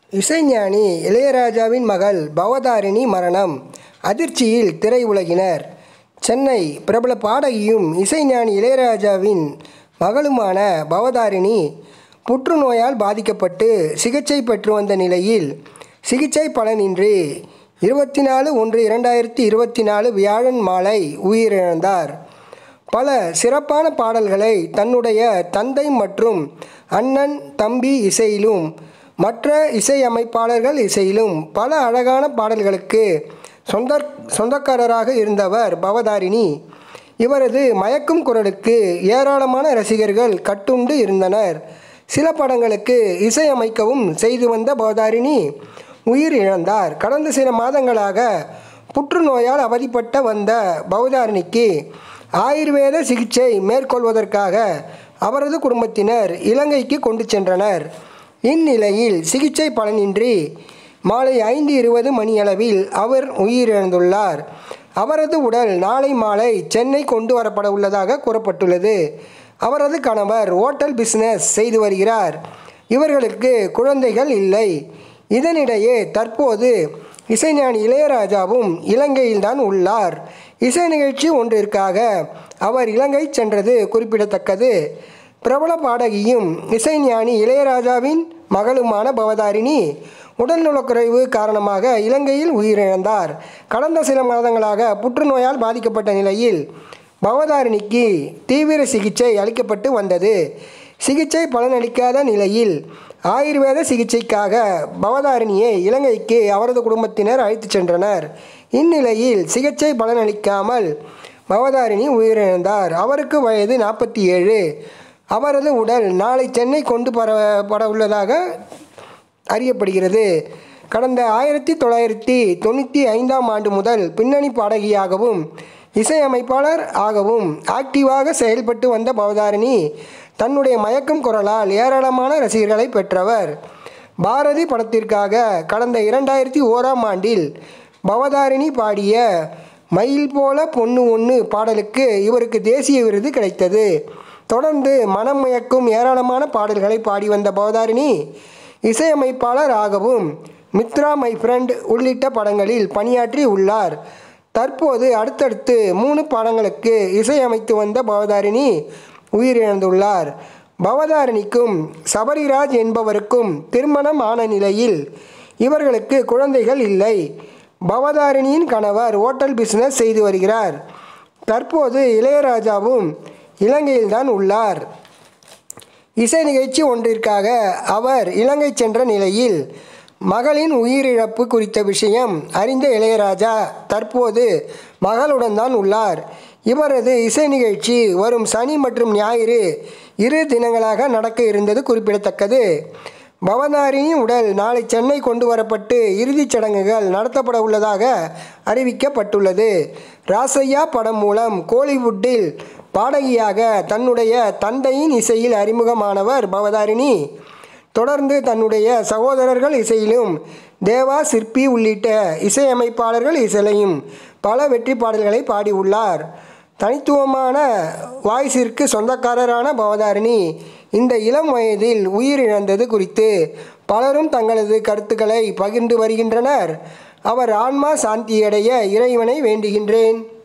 இசைஞானி இளையராஜாவின் மகள் பவதாரிணி மரணம் அதிர்ச்சியில் திரையுலகினர் சென்னை பிரபல பாடகியும் இசைஞானி இளையராஜாவின் மகளுமான பவதாரிணி புற்றுநோயால் பாதிக்கப்பட்டு சிகிச்சை பெற்று வந்த நிலையில் சிகிச்சை பலனின்றி இருபத்தி நாலு ஒன்று இரண்டாயிரத்தி இருபத்தி நாலு வியாழன் மாலை உயிரிழந்தார் பல சிறப்பான பாடல்களை தன்னுடைய தந்தை மற்றும் அண்ணன் தம்பி இசையிலும் மற்ற இசையமைப்பாளர்கள் இசையிலும் பல அழகான பாடல்களுக்கு சொந்த சொந்தக்காரராக இருந்தவர் பவதாரிணி இவரது மயக்கும் குரலுக்கு ஏராளமான ரசிகர்கள் கட்டுண்டு இருந்தனர் சில படங்களுக்கு இசையமைக்கவும் செய்து வந்த பவதாரிணி உயிர் இழந்தார் கடந்த சில மாதங்களாக புற்றுநோயால் அவதிப்பட்ட வந்த பவதாரிணிக்கு ஆயுர்வேத சிகிச்சை மேற்கொள்வதற்காக அவரது குடும்பத்தினர் இலங்கைக்கு கொண்டு சென்றனர் இந்நிலையில் சிகிச்சை பலனின்றி மாலை ஐந்து இருபது மணியளவில் அவர் உயிரிழந்துள்ளார் அவரது உடல் நாளை மாலை சென்னை கொண்டு வரப்பட உள்ளதாக கூறப்பட்டுள்ளது அவரது கணவர் ஓட்டல் பிசினஸ் செய்து வருகிறார் இவர்களுக்கு குழந்தைகள் இல்லை இதனிடையே தற்போது இசைஞானி இளையராஜாவும் இலங்கையில்தான் உள்ளார் இசை நிகழ்ச்சி ஒன்றிற்காக அவர் இலங்கை சென்றது குறிப்பிடத்தக்கது பிரபல பாடகியும் இசைஞானி இளையராஜாவின் மகளுமான பவதாரிணி உடல்நலக்குறைவு காரணமாக இலங்கையில் உயிரிழந்தார் கடந்த சில மாதங்களாக புற்றுநோயால் பாதிக்கப்பட்ட நிலையில் பவதாரிணிக்கு தீவிர சிகிச்சை அளிக்கப்பட்டு வந்தது சிகிச்சை பலனளிக்காத நிலையில் ஆயுர்வேத சிகிச்சைக்காக பவதாரிணியை இலங்கைக்கு அவரது குடும்பத்தினர் அழைத்துச் சென்றனர் இந்நிலையில் சிகிச்சை பலனளிக்காமல் பவதாரிணி உயிரிழந்தார் அவருக்கு வயது நாற்பத்தி ஏழு அவரது உடல் நாளை சென்னை கொண்டு பர உள்ளதாக அறியப்படுகிறது கடந்த ஆயிரத்தி தொள்ளாயிரத்தி தொண்ணூற்றி ஐந்தாம் ஆண்டு முதல் பின்னணி பாடகியாகவும் இசையமைப்பாளர் ஆகவும் ஆக்டிவாக செயல்பட்டு வந்த பவதாரிணி தன்னுடைய மயக்கும் குரலால் ஏராளமான ரசிகர்களை பெற்றவர் பாரதி படத்திற்காக கடந்த இரண்டாயிரத்தி ஓராம் ஆண்டில் பவதாரிணி பாடிய மயில் போல பொண்ணு ஒன்று பாடலுக்கு இவருக்கு தேசிய விருது கிடைத்தது தொடர்ந்து மனம் மயக்கும் ஏராளமான பாடல்களை பாடி வந்த பவதாரிணி இசையமைப்பாளர் ஆகவும் மித்ரா மை ஃப்ரெண்ட் உள்ளிட்ட படங்களில் பணியாற்றி உள்ளார் தற்போது அடுத்தடுத்து மூணு படங்களுக்கு இசையமைத்து வந்த பவதாரிணி உயிரிழந்துள்ளார் பவதாரிணிக்கும் சபரிராஜ் என்பவருக்கும் திருமணம் ஆன நிலையில் இவர்களுக்கு குழந்தைகள் இல்லை பவதாரிணியின் கணவர் ஓட்டல் பிசினஸ் செய்து வருகிறார் தற்போது இளையராஜாவும் இலங்கையில்தான் உள்ளார் இசை நிகழ்ச்சி ஒன்றிற்காக அவர் இலங்கை சென்ற நிலையில் மகளின் உயிரிழப்பு குறித்த விஷயம் அறிந்த இளையராஜா தற்போது மகளுடன் தான் உள்ளார் இவரது இசை நிகழ்ச்சி வரும் சனி மற்றும் ஞாயிறு இரு தினங்களாக நடக்க இருந்தது குறிப்பிடத்தக்கது பவதாரியின் உடல் நாளை சென்னை கொண்டு வரப்பட்டு இறுதிச் சடங்குகள் நடத்தப்பட உள்ளதாக அறிவிக்கப்பட்டுள்ளது ராசையா படம் மூலம் கோலிவுட்டில் பாடகியாக தன்னுடைய தந்தையின் இசையில் அறிமுகமானவர் பவதாரிணி தொடர்ந்து தன்னுடைய சகோதரர்கள் இசையிலும் தேவா சிற்பி உள்ளிட்ட இசையமைப்பாளர்கள் இசையிலையும் பல வெற்றி பாடல்களை பாடியுள்ளார் தனித்துவமான வாய்ஸிற்கு சொந்தக்காரரான பவதாரிணி இந்த இளம் வயதில் உயிரிழந்தது குறித்து பலரும் தங்களது கருத்துக்களை பகிர்ந்து வருகின்றனர் அவர் ஆன்மா சாந்தியடைய இறைவனை வேண்டுகின்றேன்